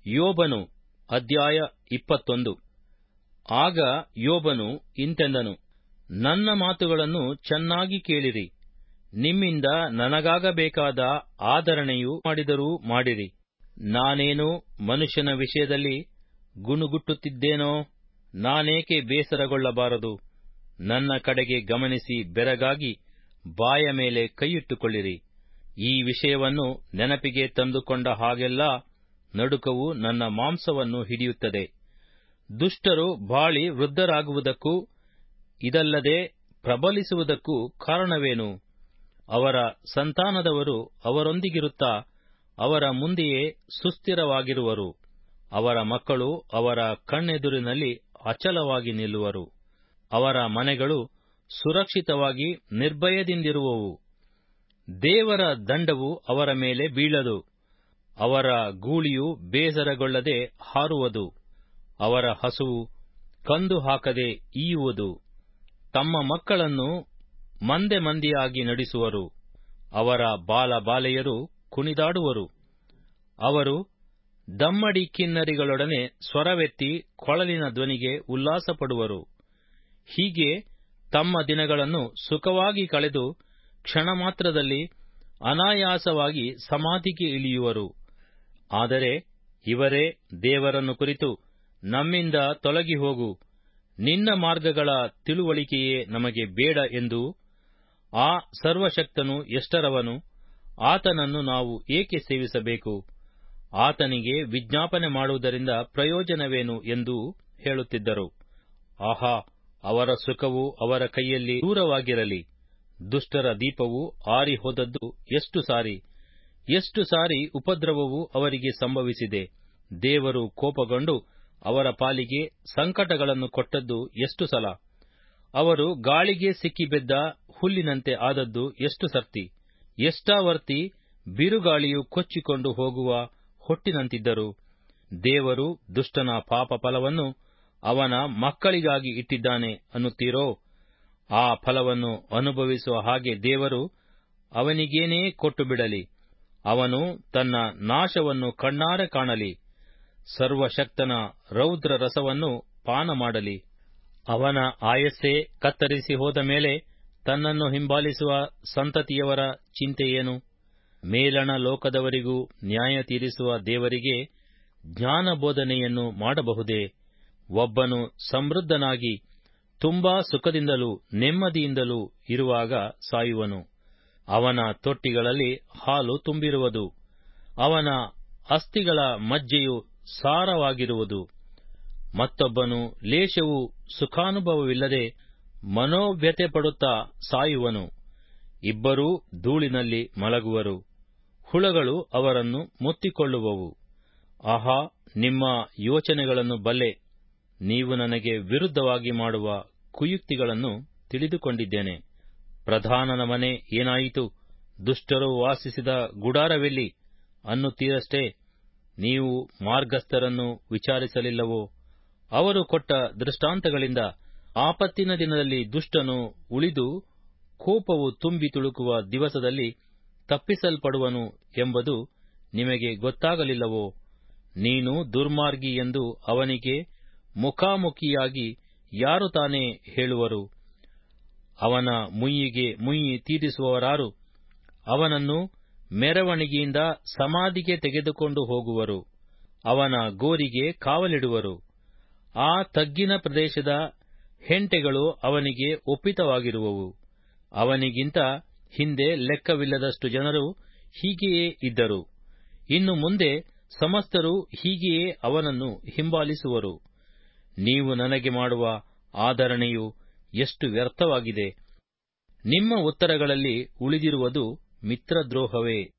ಯೋಬನು ಅಧ್ಯಾಯ ಇಪ್ಪತ್ತೊಂದು ಆಗ ಯೋಬನು ಇಂತೆಂದನು ನನ್ನ ಮಾತುಗಳನ್ನು ಚೆನ್ನಾಗಿ ಕೇಳಿರಿ ನಿಮ್ಮಿಂದ ನನಗಾಗಬೇಕಾದ ಆದರಣೆಯು ಮಾಡಿದರೂ ಮಾಡಿರಿ ನಾನೇನು ಮನುಷ್ಯನ ವಿಷಯದಲ್ಲಿ ಗುಣುಗುಟ್ಟುತ್ತಿದ್ದೇನೋ ನಾನೇಕೆ ಬೇಸರಗೊಳ್ಳಬಾರದು ನನ್ನ ಕಡೆಗೆ ಗಮನಿಸಿ ಬೆರಗಾಗಿ ಬಾಯ ಮೇಲೆ ಕೈಯಿಟ್ಟುಕೊಳ್ಳಿರಿ ಈ ವಿಷಯವನ್ನು ನೆನಪಿಗೆ ತಂದುಕೊಂಡ ಹಾಗೆಲ್ಲ ನಡುಕವು ನನ್ನ ಮಾಂಸವನ್ನು ಹಿಡಿಯುತ್ತದೆ ದುಷ್ಟರು ಬಾಳಿ ವೃದ್ಧರಾಗುವುದಕ್ಕೂ ಇದಲ್ಲದೆ ಪ್ರಬಲಿಸುವುದಕ್ಕೂ ಕಾರಣವೇನು ಅವರ ಸಂತಾನದವರು ಅವರೊಂದಿಗಿರುತ್ತಾ ಅವರ ಮುಂದೆಯೇ ಸುಸ್ಥಿರವಾಗಿರುವರು ಅವರ ಮಕ್ಕಳು ಅವರ ಕಣ್ಣೆದುರಿನಲ್ಲಿ ಅಚಲವಾಗಿ ನಿಲ್ಲುವರು ಅವರ ಮನೆಗಳು ಸುರಕ್ಷಿತವಾಗಿ ನಿರ್ಭಯದಿಂದಿರುವವು ದೇವರ ದಂಡವು ಅವರ ಮೇಲೆ ಬೀಳದು ಅವರ ಗೂಳಿಯು ಬೇಸರಗೊಳ್ಳದೆ ಹಾರುವುದು ಅವರ ಹಸುವು ಕಂದು ಹಾಕದೆ ಈಯುವುದು ತಮ್ಮ ಮಕ್ಕಳನ್ನು ಮಂದೆ ಮಂದೆಯಾಗಿ ನಡೆಸುವರು ಅವರ ಬಾಲ ಬಾಲೆಯರು ಕುಣಿದಾಡುವರು ಅವರು ದಮ್ಮಡಿ ಕಿನ್ನರಿಗಳೊಡನೆ ಸ್ವರವೆತ್ತಿ ಕೊಳಲಿನ ಧ್ವನಿಗೆ ಉಲ್ಲಾಸಪಡುವರು ಹೀಗೆ ತಮ್ಮ ದಿನಗಳನ್ನು ಸುಖವಾಗಿ ಕಳೆದು ಕ್ಷಣ ಮಾತ್ರದಲ್ಲಿ ಅನಾಯಾಸವಾಗಿ ಸಮಾಧಿಗೆ ಇಳಿಯುವರು ಆದರೆ ಇವರೇ ದೇವರನ್ನು ಕುರಿತು ನಮ್ಮಿಂದ ತೊಲಗಿ ಹೋಗು ನಿನ್ನ ಮಾರ್ಗಗಳ ತಿಳುವಳಿಕೆಯೇ ನಮಗೆ ಬೇಡ ಎಂದು ಆ ಸರ್ವಶಕ್ತನು ಎಷ್ಟರವನು ಆತನನ್ನು ನಾವು ಏಕೆ ಸೇವಿಸಬೇಕು ಆತನಿಗೆ ವಿಜ್ಞಾಪನೆ ಮಾಡುವುದರಿಂದ ಪ್ರಯೋಜನವೇನು ಎಂದು ಹೇಳುತ್ತಿದ್ದರು ಆಹಾ ಅವರ ಸುಖವು ಅವರ ಕೈಯಲ್ಲಿ ದೂರವಾಗಿರಲಿ ದುಷ್ಟರ ದೀಪವು ಆರಿ ಹೋದದ್ದು ಎಷ್ಟು ಸಾರಿ ಎಷ್ಟು ಸಾರಿ ಉಪದ್ರವವು ಅವರಿಗೆ ಸಂಭವಿಸಿದೆ ದೇವರು ಕೋಪಗೊಂಡು ಅವರ ಪಾಲಿಗೆ ಸಂಕಟಗಳನ್ನು ಕೊಟ್ಟದ್ದು ಎಷ್ಟು ಸಲ ಅವರು ಗಾಳಿಗೆ ಸಿಕ್ಕಿಬಿದ್ದ ಹುಲ್ಲಿನಂತೆ ಆದದ್ದು ಎಷ್ಟು ಸರ್ತಿ ಎಷ್ಟಾವರ್ತಿ ಬಿರುಗಾಳಿಯು ಕೊಚ್ಚಿಕೊಂಡು ಹೋಗುವ ಹೊಟ್ಟಿನಂತಿದ್ದರು ದೇವರು ದುಷ್ಟನ ಪಾಪ ಫಲವನ್ನು ಅವನ ಮಕ್ಕಳಿಗಾಗಿ ಇಟ್ಟಿದ್ದಾನೆ ಅನ್ನುತ್ತೀರೋ ಆ ಫಲವನ್ನು ಅನುಭವಿಸುವ ಹಾಗೆ ದೇವರು ಅವನಿಗೇನೇ ಕೊಟ್ಟು ಬಿಡಲಿ ಅವನು ತನ್ನ ನಾಶವನ್ನು ಕಣ್ಣಾರೆ ಕಾಣಲಿ ಸರ್ವಶಕ್ತನ ರೌದ್ರ ರಸವನ್ನು ಪಾನ ಮಾಡಲಿ ಅವನ ಆಯಸ್ಸೇ ಕತ್ತರಿಸಿ ಹೋದ ಮೇಲೆ ತನ್ನನ್ನು ಹಿಂಬಾಲಿಸುವ ಸಂತತಿಯವರ ಚಿಂತೆಯೇನು ಮೇಲಣ ಲೋಕದವರಿಗೂ ನ್ಯಾಯ ತೀರಿಸುವ ದೇವರಿಗೆ ಜ್ಞಾನ ಬೋಧನೆಯನ್ನು ಮಾಡಬಹುದೇ ಒಬ್ಬನು ಸಮೃದ್ಧನಾಗಿ ತುಂಬಾ ಸುಖದಿಂದಲೂ ನೆಮ್ಮದಿಯಿಂದಲೂ ಇರುವಾಗ ಸಾಯುವನು ಅವನ ತೊಟ್ಟಿಗಳಲ್ಲಿ ಹಾಲು ತುಂಬಿರುವುದು ಅವನ ಅಸ್ಥಿಗಳ ಮಜ್ಜೆಯು ಸಾರವಾಗಿರುವುದು ಮತ್ತೊಬ್ಬನು ಲೇಷವೂ ಸುಖಾನುಭವವಿಲ್ಲದೆ ಮನೋವ್ಯತೆ ಪಡುತ್ತಾ ಸಾಯುವನು ಇಬ್ಬರೂ ಧೂಳಿನಲ್ಲಿ ಮಲಗುವರು ಹುಳಗಳು ಅವರನ್ನು ಮುತ್ತಿಕೊಳ್ಳುವವು ಆಹಾ ನಿಮ್ಮ ಯೋಚನೆಗಳನ್ನು ಬಲ್ಲೆ ನೀವು ನನಗೆ ವಿರುದ್ಧವಾಗಿ ಮಾಡುವ ಕುಯುಕ್ತಿಗಳನ್ನು ತಿಳಿದುಕೊಂಡಿದ್ದೇನೆ ಪ್ರಧಾನನ ಮನೆ ಏನಾಯಿತು ದುಷ್ಟರು ವಾಸಿಸಿದ ಗುಡಾರವೆಲ್ಲಿ ಅನ್ನುತ್ತೀರಷ್ಟೇ ನೀವು ಮಾರ್ಗಸ್ಥರನ್ನು ವಿಚಾರಿಸಲಿಲ್ಲವೋ ಅವರು ಕೊಟ್ಟ ದೃಷ್ಟಾಂತಗಳಿಂದ ಆಪತ್ತಿನ ದಿನದಲ್ಲಿ ದುಷ್ಟನು ಉಳಿದು ಕೋಪವು ತುಂಬಿ ತುಳುಕುವ ದಿವಸದಲ್ಲಿ ತಪ್ಪಿಸಲ್ಪಡುವನು ಎಂಬುದು ನಿಮಗೆ ಗೊತ್ತಾಗಲಿಲ್ಲವೋ ನೀನು ದುರ್ಮಾರ್ಗಿ ಎಂದು ಅವನಿಗೆ ಮುಖಾಮುಖಿಯಾಗಿ ಯಾರು ತಾನೇ ಹೇಳುವರು ಅವನ ಮುಯ್ಯಿಗೆ ಮುಯ್ಯಿ ತೀರಿಸುವವರಾರು ಅವನನ್ನು ಮೆರವಣಿಗೆಯಿಂದ ಸಮಾಧಿಗೆ ತೆಗೆದುಕೊಂಡು ಹೋಗುವರು ಅವನ ಗೋರಿಗೆ ಕಾವಲಿಡುವರು ಆ ತಗ್ಗಿನ ಪ್ರದೇಶದ ಹೆಂಟೆಗಳು ಅವನಿಗೆ ಒಪ್ಪಿತವಾಗಿರುವವು ಅವನಿಗಿಂತ ಹಿಂದೆ ಲೆಕ್ಕವಿಲ್ಲದಷ್ಟು ಜನರು ಹೀಗೆಯೇ ಇದ್ದರು ಇನ್ನು ಮುಂದೆ ಸಮಸ್ತರು ಹೀಗೆಯೇ ಅವನನ್ನು ಹಿಂಬಾಲಿಸುವರು ನೀವು ನನಗೆ ಮಾಡುವ ಆದರಣೆಯು ಎಷ್ಟು ವ್ಯರ್ಥವಾಗಿದೆ ನಿಮ್ಮ ಉತ್ತರಗಳಲ್ಲಿ ಉಳಿದಿರುವುದು ಮಿತ್ರದ್ರೋಹವೇ